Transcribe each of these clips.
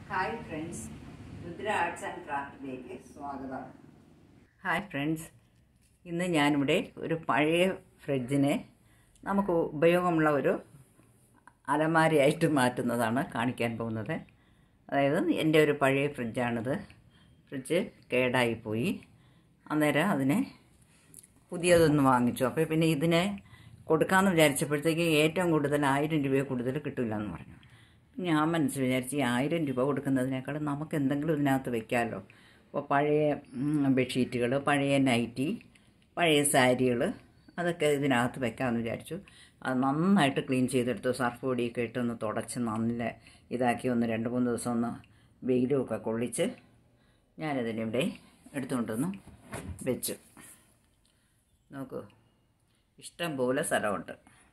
hi friends Rudra arts and ക്രാഫ്റ്റിലേക്ക് സ്വാഗതം hi friends ഇന്ന് ഞാനിവിടെ ഒരു പഴയ ഫ്രിഡ്ജിനെ നമുക്ക് ഉപയോഗമുള്ള ഒരു അലമാരയായിട്ട് മാറ്റുന്നതാണ് കാണിക്കാൻ പോകുന്നത് അതായത് എൻ്റെ ഒരു പഴയ ഫ്രിഡ്ജാണിത് ഫ്രിഡ്ജ് കേടായിപ്പോയി അന്നേരം അതിനെ പുതിയതൊന്ന് വാങ്ങിച്ചു അപ്പോൾ പിന്നെ ഇതിനെ കൊടുക്കാമെന്ന് വിചാരിച്ചപ്പോഴത്തേക്ക് ഏറ്റവും കൂടുതൽ ആയിരം രൂപ കൂടുതൽ കിട്ടില്ല എന്ന് പറഞ്ഞു ഞാൻ മനസ്സിൽ വിചാരിച്ച് ഈ ആയിരം രൂപ കൊടുക്കുന്നതിനേക്കാൾ നമുക്ക് എന്തെങ്കിലും ഇതിനകത്ത് വെക്കാമല്ലോ അപ്പോൾ പഴയ ബെഡ്ഷീറ്റുകൾ പഴയ നൈറ്റി പഴയ സാരികൾ അതൊക്കെ ഇതിനകത്ത് വെക്കാമെന്ന് വിചാരിച്ചു അത് നന്നായിട്ട് ക്ലീൻ ചെയ്തെടുത്തു സർഫ് പൊടിയൊക്കെ ഇട്ടൊന്ന് തുടച്ച് നല്ല ഇതാക്കി ഒന്ന് രണ്ട് മൂന്ന് ദിവസം ഒന്ന് വെയിലുമൊക്കെ കൊള്ളിച്ച് ഞാനിതിനിവിടെ എടുത്തുകൊണ്ടൊന്ന് വെച്ചു നോക്കൂ ഇഷ്ടം പോലെ സ്ഥലമുണ്ട്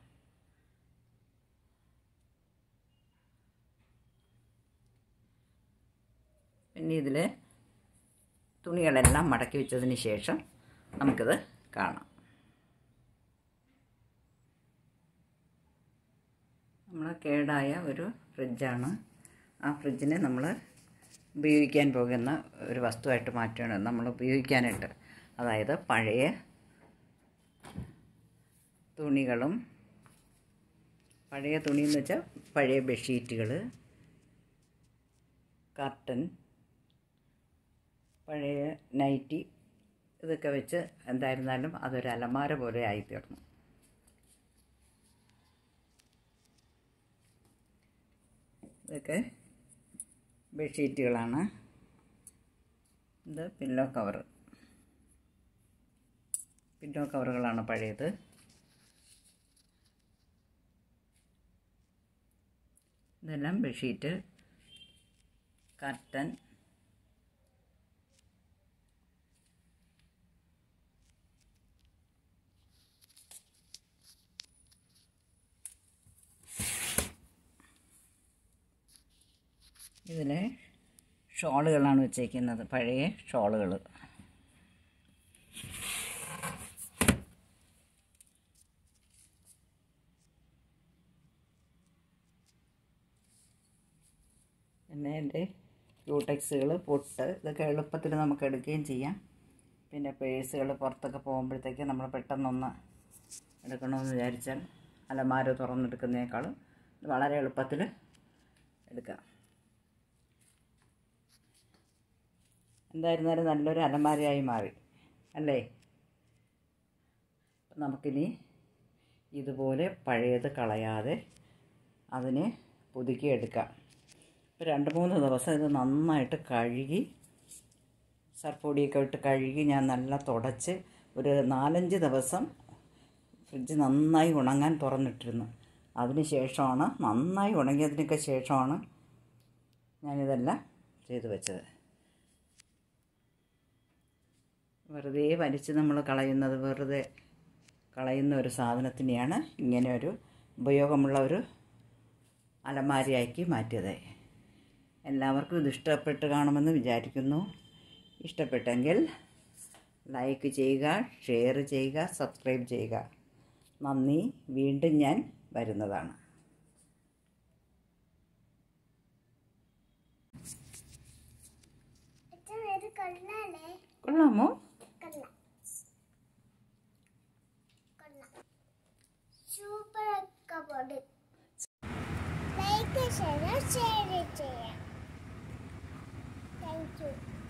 പിന്നെ ഇതിൽ തുണികളെല്ലാം മടക്കി വെച്ചതിന് ശേഷം നമുക്കിത് കാണാം നമ്മൾ കേടായ ഒരു ഫ്രിഡ്ജാണ് ആ ഫ്രിഡ്ജിനെ നമ്മൾ ഉപയോഗിക്കാൻ പോകുന്ന ഒരു വസ്തുവായിട്ട് മാറ്റുകയാണ് നമ്മൾ ഉപയോഗിക്കാനായിട്ട് അതായത് പഴയ തുണികളും പഴയ തുണി എന്ന് വെച്ചാൽ പഴയ ബെഡ്ഷീറ്റുകൾ കർട്ടൻ പഴയ നൈറ്റി ഇതൊക്കെ വെച്ച് എന്തായിരുന്നാലും അതൊരു അലമാര പോലെ ആയിത്തീർന്നു ഇതൊക്കെ ബെഡ്ഷീറ്റുകളാണ് ഇത് പില്ലോ കവർ പില്ലോ കവറുകളാണ് പഴയത് ഇതെല്ലാം ബെഡ്ഷീറ്റ് കർട്ടൻ ഇതിൽ ഷോളുകളാണ് വെച്ചേക്കുന്നത് പഴയ ഷോളുകൾ പിന്നെ എൻ്റെ ക്യൂടെക്സുകൾ പൊട്ട് ഇതൊക്കെ എളുപ്പത്തിൽ നമുക്ക് എടുക്കുകയും ചെയ്യാം പിന്നെ പേഴ്സുകൾ പുറത്തൊക്കെ പോകുമ്പോഴത്തേക്ക് നമ്മൾ പെട്ടെന്നൊന്ന് എടുക്കണമെന്ന് വിചാരിച്ചാൽ അലമാര തുറന്നെടുക്കുന്നതിനേക്കാളും ഇത് വളരെ എളുപ്പത്തിൽ എടുക്കാം എന്തായിരുന്നാലും നല്ലൊരു അലമാരയായി മാറി അല്ലേ അപ്പം നമുക്കിനി ഇതുപോലെ പഴയത് കളയാതെ അതിനെ പുതുക്കിയെടുക്കാം ഇപ്പോൾ രണ്ട് മൂന്ന് ദിവസം ഇത് നന്നായിട്ട് കഴുകി സർപ്പൊടിയൊക്കെ ഇട്ട് കഴുകി ഞാൻ നല്ല തുടച്ച് ഒരു നാലഞ്ച് ദിവസം ഫ്രിഡ്ജ് നന്നായി ഉണങ്ങാൻ തുറന്നിട്ടിരുന്നു അതിന് ശേഷമാണ് നന്നായി ഉണങ്ങിയതിനൊക്കെ ശേഷമാണ് ഞാനിതെല്ലാം ചെയ്തു വെച്ചത് വെറുതെ വലിച്ച് നമ്മൾ കളയുന്നത് വെറുതെ കളയുന്ന ഒരു സാധനത്തിനെയാണ് ഇങ്ങനെ ഒരു ഉപയോഗമുള്ള ഒരു അലമാരയാക്കി മാറ്റിയത് എല്ലാവർക്കും ഇത് ഇഷ്ടപ്പെട്ട് കാണുമെന്ന് വിചാരിക്കുന്നു ഇഷ്ടപ്പെട്ടെങ്കിൽ ലൈക്ക് ചെയ്യുക ഷെയർ ചെയ്യുക സബ്സ്ക്രൈബ് ചെയ്യുക നന്ദി വീണ്ടും ഞാൻ വരുന്നതാണ് ഇത് കൊള്ളാലേ കൊള്ളാമോ കൊള്ളാം കൊള്ളാം സൂപ്പർ ഒക്കെ പൊടി ലൈക്ക് ചെയ്യണം ഷെയർ ചെയ്യാം താങ്ക് യു